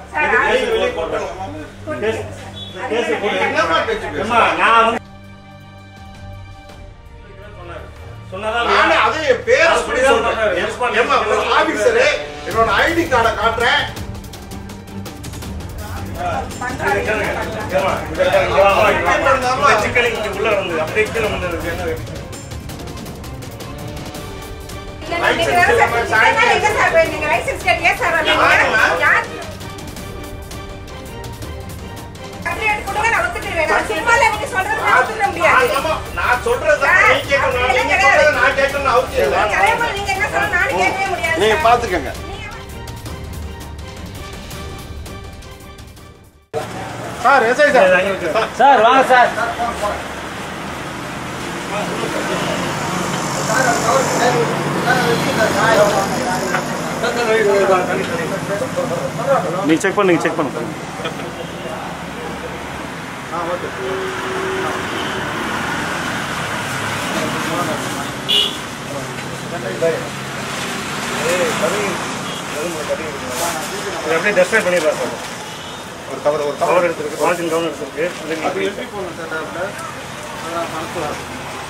Sir, இது ஆ- case வெளியே போட்டோம். கொடுங்க. அது கேஸ் என்ன போட்டு கேட்டா- என்னம்மா பேச்சு பேசுற? ஏம்மா, நான் வந்து சொன்னதான் நானே அது என் பேரை அது சொல்லி புரியாம சொல்றேன். பண்ணாரு. என் ஏம்மா, ஒரு ஆபீசரு என்னோட ஐடி கார்டை காட்டுறேன் பண்றாரு, என்ன பண்றாரு? ஏம்மா, இங்க இங்க வாமா, இங்க வாமா. இந்த சிக்கல் இங்க உள்ள வந்து அப்படியே கீழே வந்ததுக்கு என்ன இல்ல, நீங்க வேற சார், இத்தனை நாள் எங்க சார் போய் நீங்க license கேட்டு ஏன் சார் வரல? யாரும்மா? யார்? certificate கொடுங்க, நான் ஒத்துக்கிறேன். நான் சும்மால நீங்க சொல்றது நான் ஒத்துக்க முடியாது. ஆமா, நான் சொல்றது சார், நீ கேட்கணும் அப்படியெல்லாம் நீங்க கிடையாது. சொல்றதை நான் கேட்கணும்னு அவசியம் இல்லை நீங்க அதே போல நீங்க என்ன சொன்னா நானும் கேட்கவே முடியாது நீங்க சார். பாத்துக்கங்க நீங்க சார் எஸ்ஐ சார் சார் வாங்க சார் நீங்க செக் பண்ணுங்க செக் பண்ணுங்க இது அப்படியே டஸ்ட் பண்ணிடலாம் சார் ஒரு கவர் ஒரு கவர் எடுத்துருக்கு பாலித்தீன் கவர் எடுத்துருக்கு அது அது நீங்க- எப்படி போகணும் சார் டாக்டர் அதான் மனசுலாம்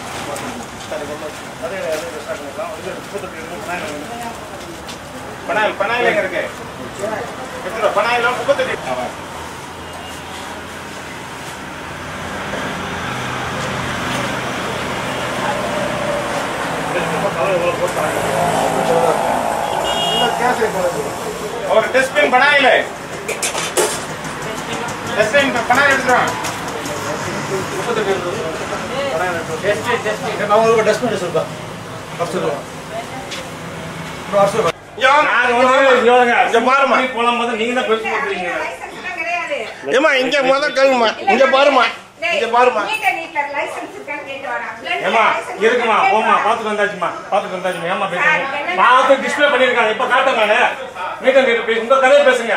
அதே அதே dust பண்ணிடலாம். வந்து முப்பத்தெட்டு இருக்கு, பன்னெண்டு இருக்கு. பனாயில் பனாயில் எங்க இருக்கு எத்தனை பனாயிலாம் முப்பத்தெட்டு கவர் எவ்வளோ போட்டாங்க ஒரு டெஸ்ட்பின் பனாயில டெஸ்ட்பின் பனாயில் எடுத்துறோம் நான் உங்களுக்கு டஸ்ட் பண்ணி சொல்றேன் நாங்க வந்து இங்க வாங்க. இங்க பாரும்மா. இப்படி போகும்போது நீங்க தான் பெருசு கொடுக்குறீங்க license எல்லாம் கிடையாது. ஏமா இங்க முத கேளுமா இங்க பாருமா டேய், இங்க பாருமா மீட்டர் நீட்ல license இருக்கான்னு கேட்டு வரேன். blood ஏமா license இருக்குமா இருக்கான்னு போமா கேட்டு பார்த்துட்டு வந்தாச்சுமா பார்த்துட்டு வந்தாச்சுமா ஏமா பேசுங்க சார், என்ன- பார்த்து டிஸ்பிளே பண்ணிருக்காங்க இப்ப காட்டுறேன் நானு மீட்டர் நீட்டு பேசு உங்க கதையை பேசுங்க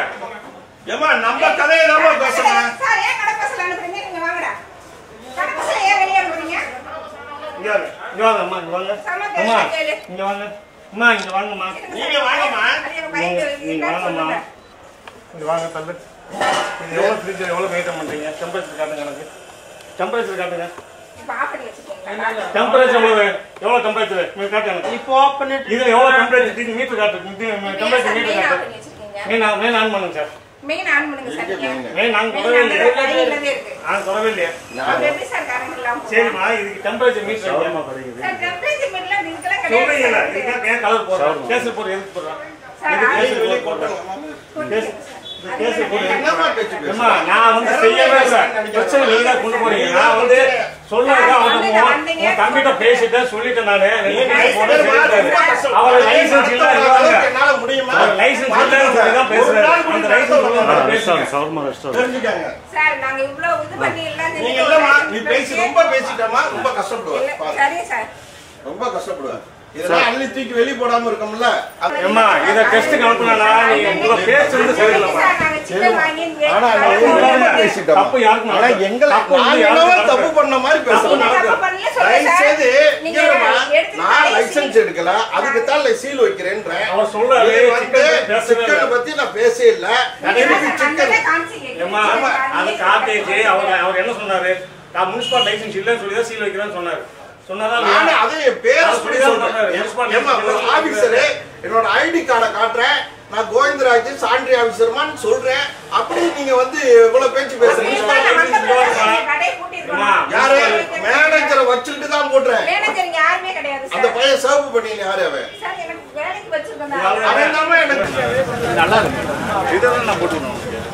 ஏமா நம்ம கதையை தான் பேசணும் வரேன். சார், ஏன் கடை பஸ்ல அனுப்புறீங்க? நீங்க வாங்கடா. கடை பஸ்ல ஏன் வெளியே அனுப்புறீங்க? இங்க வாங்க இங்க வாங்க அம்மா இங்க வாங்க சம அம்மா பேசுங்க கேளு. இங்க வாங்க அம்மா இங்க வாங்கம்மா நீங்க வாங்கம்மா. அது எங்க பையன் நீங்க இருக்கு, நீங்க என்னன்னு வாங்கம்மா சொல்லுங்க. இங்க வாங்க தள்ளு இது எவ்வளவு ஃப்ரிட்ஜ் எவ்வளவு மெயின்டைன் பண்றீங்க டெம்பரேச்சர் காட்டுங்க எனக்கு டெம்பரேச்சர் காட்டுங்க இப்ப ஆஃப் பண்ணி வச்சுக்கோங்க. டெம்பரேச்சர் எவ்வளவு எவ்வளவு டெம்பரேச்சர் நீங்க காட்டுங்க எனக்கு. இப்போ ஆஃப் பண்ணிட்டு இது எவ்வளவு டெம்பரேச்சர் மீட்டர் காட்டு டெம்பரேச்சர் மீட்டர் மெயின் ஆஃப் காட்டு பண்ணி வச்சிருக்கீங்க. மெயின் ஆன் மெயின் ஆன் பண்ணுங்க சார் மெயின் ஆன் பண்ணுங்க சார் நீங்க. மெயின் நாங்க மெயின் தொடவே ஆன் இல்லையே பண்ணுங்க. கையிலவே இருக்கு. நாங்க தொடவே இல்லையே அப்புறம் எப்படி சார் கரண்ட் இல்லாம போகும்? சரிம்மா இதுக்கு temperature meter sir, temperature meter எல்லாம் இதுக்கெல்லாம் சொல்றீங்களா கிடையாது இதுக்கு சார். ஏன் கலர் போடுறோம் கேஸ் போடுற எதுக்கு போடுறோம் சார், இது ஆயில் கேஸ் வெளியே போடுறோம் போட்டோம் கேஸ் அது கேஸ் போடுற என்னம்மா பேச்சு பேசுற? அம்மா நான் வந்து செய்யவே இல்லை பிரச்சனை நீங்க கொண்டு போறீங்க நான் வந்து சொன்னதுக்கு அவர்கிட்ட உன் தம்பிட்ட பேசிட்டேன் சொல்லிட்டேன் நானு நீங்க எனக்கு போன பேசுறது ரொம்ப சொல்லிட்டாரு. கஷ்டம். அவர் லைசன்ஸ் இல்ல நடத்துற அளவுக்கு என்னால முடியுமா? அவர் லைசன்ஸ் இல்லன்னு சொல்லி தான் ஒரு பேசுறாரு நாள் கூட அந்த லைசன்ஸ் உள்ள நடத்த மாதிரி பேசுங்க தெரிஞ்சுக்கங்க. சார், நாங்க இவ்வளவு இது பண்ணி எல்லாம் நீங்க செஞ்சு இல்லம்மா, ஒரு நீ license பேசி இருக்கு. ரொம்ப பேசிட்டமா ரொம்ப கஷ்டப்படுவ இல்ல, பாரு. சரி சார் ரொம்ப கஷ்டப்படுவ இதெல்லாம் அள்ளி தூக்கி வெளிய போடாம இருக்கோம்ல அது- ஏம்மா இத டெஸ்ட்டுக்கு அனுப்புனா நீங்க உங்க பேச்சு வந்து சரியில்லைம்மா சார், நாங்க சிக்கன் வாங்கி ஆனா நான் வேக ரொம்ப வைக்கிறோம். பேசிட்டோம். தப்பு யாருக்கும் ஆனா நடக்காது. எங்களை தப்பு வந்து நான் யாருக்கும் என்னவோ நடக்காது. தப்பு பண்ண மாதிரி பேசணும் நீங்க தப்பு பண்ணல சொல்லுங்க தயவு சார். செய்து நீங்க இங்கேம்மா, எடுத்துட்டு நான் போய் லைசென்ஸ் சீல் எடுக்கல அதுக்கு தான் சீல் வைக்கிறேன்றேன் அவர் சொல்றாரு, இது வந்து சிக்கன் பத்தி பேசவே சிக்கனை இல்லை. பத்தி நான் பேசவே இல்ல நீங்க எனக்கு சார் சிக்கன் வந்ததே காமிச்சீங்க. ஏம்மா சார், அது நீங்க காட்டேஜ் அவர் அவர் என்ன சொன்னாரு நான் முனிசிபல் லைசன்ஸ் இல்லைன்னு சொல்லி தான் சீல் வைக்கிறேன்னு சொன்னாரு சொன்னதான் நானே அதை என் பேரை அது சொல்லி புரியாம சொல்றேன் பண்ணாரு. முனிசிபல் ஏம்மா, ஒரு லைசன்ஸ் ஆபீசரு என்னோட ஐடி கார்டை காட்டுறேன் நான் கோவிந்தராஜ் சான்றி ஆபீசர்மான்னு சொல்றேன் அப்படி நீங்க வந்து இவ்வளவு பேச்சு பேசுறீங்க முனிசிபல் வந்த பிறகு நீங்க கடையை பூட்டிருக்கணும். அம்மா, யாரு மேனேஜரை வச்சுக்கிட்டு தான் போடுறேன் மேனேஜர் யாருமே கிடையாது அந்த சார். பையன் சேவ் பண்ணி யாரு அவன் சார், எனக்கு வேலைக்கு வச்சிருக்கோம் இவாள- தான். அவன் தான் எனக்கு நல்லா இருக்கு இதெல்லாம் நான் போட்டுக்கணும்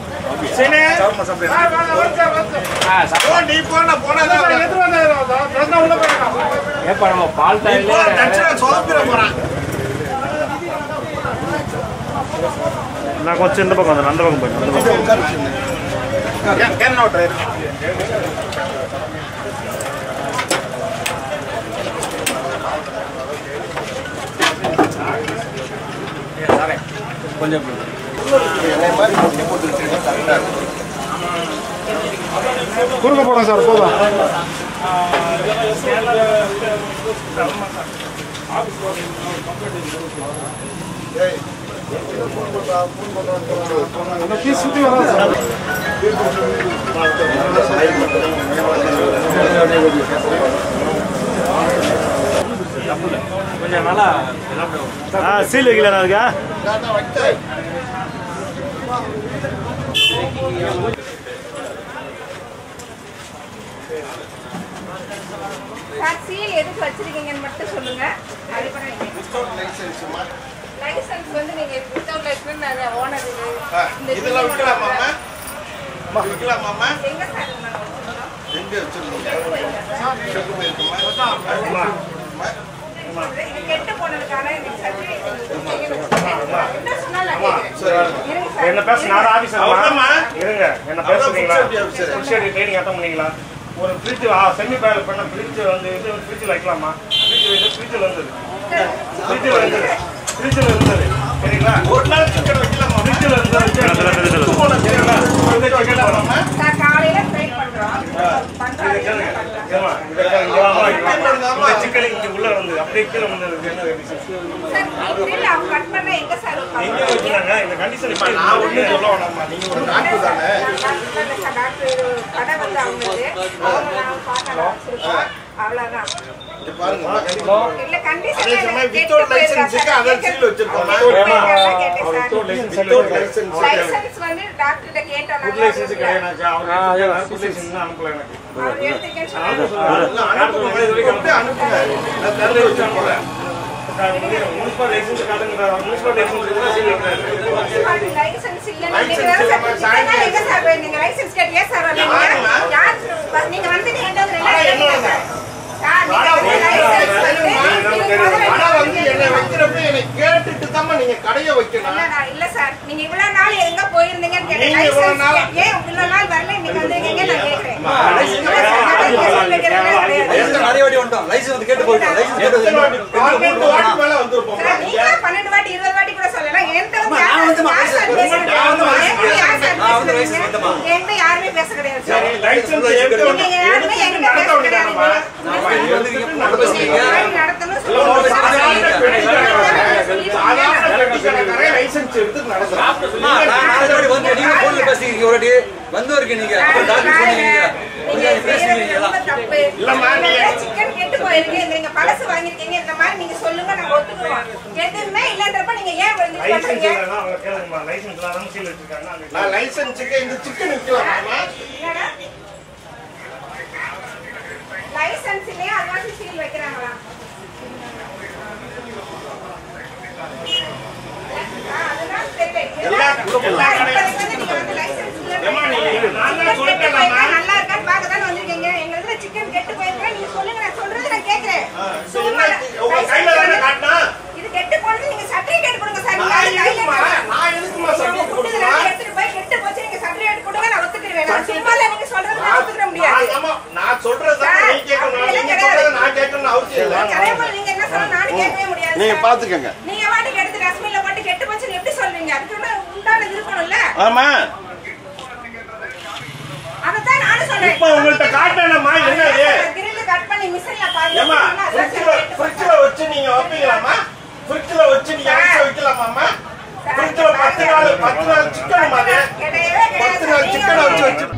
சரி. வா, வாங்க, வாங்க, வாங்க. போ, நீ போன போனதான் ஏப்பா நம்ம பால் நீ போ, டாயில தட்சணை சொதப்பிட போறான் நான் கொஞ்சம் இந்த பக்கம் வந்து அந்த பக்கம் போயிட்டு அந்த பக்கம் கொஞ்சம் குறுக்க போறோம் சார் போதும் ஏய், இந்த பீஸ் சுற்றி வராது சார் கொஞ்சம் நல்லா ஆ சீல் வைக்கல அதுக்கா சார் சீல் எதுக்கு வச்சிருக்கீங்கன்னு மட்டும் சொல்லுங்க அதுக்கப்புறம் நீங்க லைசன்ஸ் வந்து நீங்க வித்தவுட் லைசன்ஸ் அந்த ஓனர் இதெல்லாம் விற்கலாமாம்மா விற்கலாமாம்மா எங்க சார் நாங்க வச்சிருக்கோம்? எங்க வச்சிருக்கீங்க செக்கு போயிருக்குமா இது கெட்டு போனதுக்கான எனக்கு certificate கொடுத்தீங்கன்னு வச்சுக்கோங்க. என்ன சொன்னாலும் நான் கேட்கிறேன். இருங்க சார். என்ன பேச நான் ஆபீசர் அவர்தாம்மா. இருங்க என்ன அவர்தான் பேசுறீங்களா food safety officer. Food safety training attend பண்ணீங்களா ஒரு ஃப்ரிட்ஜ் செமி பேரல் பண்ண ஃப்ரிட்ஜ் வந்து இது ஃப்ரிட்ஜில் வைக்கலாமா ஃப்ரிட்ஜ் வந்து ஃப்ரிட்ஜில் இருந்தது ஃப்ரிட்ஜில் இருந்தது ஃப்ரிட்ஜில் இருந்தது சரிங்களா ஒரு நாள் சிக்கன் வைக்கலாமா ஃப்ரிட்ஜில் இருந்தது போன சரிங்களா வைக்கலாமா சார் காலையில ட்ரை பண்றோம் பண்றாங்க என்ன பண்றாங்க ஏம்மா, இங்க இங்க வாமா, இங்க வாமா. இந்த சிக்கன் இங்க உள்ள வந்து அப்படியே கீழே வந்து என்ன reason? சார் grill அவங்க cut பண்ணா எங்க சார் எங்க வைப்பாங்க? வைக்கிறாங்க இந்த கண்டிஷன் இப்ப நான் ஒண்ணும் சொல்ல வேணாம்மா நீங்க ஒரு டாக்டர் தானே கடை வந்து அவங்களுக்கு அவங்க நான் பார்க்க வச்சிருக்கோம் அவ்வளவுதான் இங்க பாருங்கம்மா இல்ல கண்டிஷன் அதே சமயம் வித்தவுட் லைசன்ஸுக்கு அதான் சீல் வச்சிருக்கோமா வித்தவுட் லைசன்ஸ் லைசன்ஸ் வந்து டாக்டர்கிட்ட கேட்டோம் ஃபுட் லைசன்ஸ் கிடையாது அவர் ஃபுட் லைசன்ஸ் அனுப்பல எனக்கு அவர் எடுத்துக்கன்னு சொன்னாங்க அனுப்புங்க அனுப்புங்க நான் திறந்து வச்சுட்டு போறேன் முனிசிபல் லைசன்ஸ் காட்டுங்க முனிசிபல் லைசன்ஸ் லைசன்ஸ் இல்ல நீங்க வேற சார் இத்தனை நாள் எங்க சார் போய் நீங்க லைசன்ஸ் கேட்டு ஏன் சார் வரல ஆமா. யார் சார் நீங்க வந்து என்கிட்ட வந்து ஆனா ரெண்டு என்ன கேட்டீங்க சார் சார் ஆனா நீங்க வந்து லைசன்ஸ் வந்து நீங்க முதல்ல ஆனா வந்து என்னை வைக்கிறப்ப என்னை கேட்டுட்டு தாம்மா நீங்க கடையை வைக்கணும் இல்லடா, இல்ல சார் நீங்க இவ்வளவு நாள் எங்க போயிருந்தீங்கன்னு கேட்டேன். நீங்க இவ்வளவு license நாள் ஏன் இவ்வளவு நாள் வரல இன்னைக்கு வந்திருக்கீங்க நான் கேக்குறேன். இல்ல சார், நான் license வைக்கிறதே கிடையாது. எந்த நிறைய வாட்டி வந்துட்டோம் லைசன்ஸ் வந்து கேட்டு போயிட்டோம் லைசன்ஸ் கேட்டு எத்தனை வாட்டி பன்னெண்டு வாட்டி மேல வந்திருப்போம் சார், நீங்க பன்னெண்டு வாட்டி இருபது வாட்டி கூட சொல்லலாம் என்கிட்ட வந்து நான் யார் வந்து யார் சார் பேசுறது? நான் வந்து என்கிட்ட யார் சார் நான் வந்து பேசுறீங்க? license எடுத்தேம்மா. என்கிட்ட யாருமே பேச கிடையாது சார். சரி லைசன்ஸ் எடுத்து நீங்க யாருமே என்கிட்ட பேச நடத்த கிடையாது. வேண்டியதானம்மா மாதிரி நடத்தணும் சாதாரண சொல்லுங்க. கடைக்காரரே லைசன்ஸ் எடுத்து நடத்துறான் நான் நாலு வாட்டி வந்து நீங்க போன்ல பேசிக்கிறீங்க ஒரு வாட்டி வந்து இருக்கீங்க நீங்க அப்புறம் டாக்டர் சொன்னீங்க நீங்க கொஞ்சம் பேசுறீங்க செய்யறது எல்லாம் ரொம்ப தப்பு. இல்லம்மா, நீங்க- சிக்கன் கெட்டு போயிருக்கு நீங்க பழசு வாங்கிருக்கீங்க இந்த மாதிரி நீங்க சொல்லுங்க நாங்க ஒத்துக்குவோம் எதுவுமே இல்லன்றப்ப நீங்க ஏன் வந்து இது லைசன்ஸ் பண்றீங்க இல்லைன்னா அவங்க கேளுங்கம்மா லைசன்ஸ் இல்லாத சீல் வச்சிருக்காங்க அந்த நான் லைசன்ஸுக்கு இந்த சிக்கன் விற்கலாமா என்னடா? லைசன்ஸ் இல்லையா அதனால சீல் வைக்கிறாங்களா ஆ, அதுதான் தெரியல. எல்லா- எல்லா கடையும் இப்போதைக்கு வந்து நீங்க வந்து license இல்லைன்னு ஏம்மா, நீ- chicken நான் தான் கெட்டு சொல்லிட்டேன்லம்மா. போயிருக்கா, நல்லா இருக்கான்னு பார்க்க தானே வந்திருக்கீங்க. எங்க இதுல chicken கெட்டு போயிருக்கா, நீங்க சொல்லுங்க, நான் சொல்றதை நான் கேட்கிறேன். சும்மா உங்க கையில தானே license காட்டினா இது கெட்டு போனது நீங்க certificate கொடுங்க சார். நீங்க நான் அது கையில எதுக்குமா காட்டுங்க. நான் எதுக்குமா நீங்க உங்க சர்டிஃபிகேட் food கொடுக்கணும் இதெல்லாம் எடுத்துட்டு போய் கெட்டு போச்சு, நீங்க certificate கொடுங்க, நான் ஒத்துக்கிடுவேன். நான் சும்மா இல்ல, நீங்க சொல்றதை நான் ஒத்துக்கிட முடியாது. நான் ஆமா, நான் சொல்றது சார், நீ கேட்கணும் அப்படியெல்லாம் நீங்க கிடையாது. சொல்றதை நான் கேட்கணும்னு அவசியம் இல்லை நீங்க அதே போல நீங்க என்ன சொன்னா நானும் கேட்கவே முடியாது நீங்க சார். பாத்துக்கங்க நீங்க வாட்டுக்கு எடுத்து டஸ்ட்பின்ல போட்டு கெட்டு போச்சுன்னு எப்படி சொல்றீங்க அதுக்கு உண்டான- உண்டானது இருக்கணும்ல ஆமா அதைத்தான் நானும் சொல்றேன் இப்ப உங்கள்ட்ட காட்டினேம்மா என்னது கிரில் கட் பண்ணி மிஷின்ல பாருங்க ஏமா அதான் ஃப்ரிட்ஜ்ல சார் கேட்டு ஃப்ரிட்ஜ்ல வச்சு நீங்க வைப்பீங்களாமா ஃப்ரிட்ஜ்ல வச்சு நீங்க அரைச்சு வைக்கலாமாம்மா ஃப்ரிட்ஜ்ல பத்து நாள் பத்து நாள் சிக்கன் மாதிரி கிடையவே கிடையாது பத்து நாள் நீங்க சிக்கனை வச்சு வந்து- வச்சு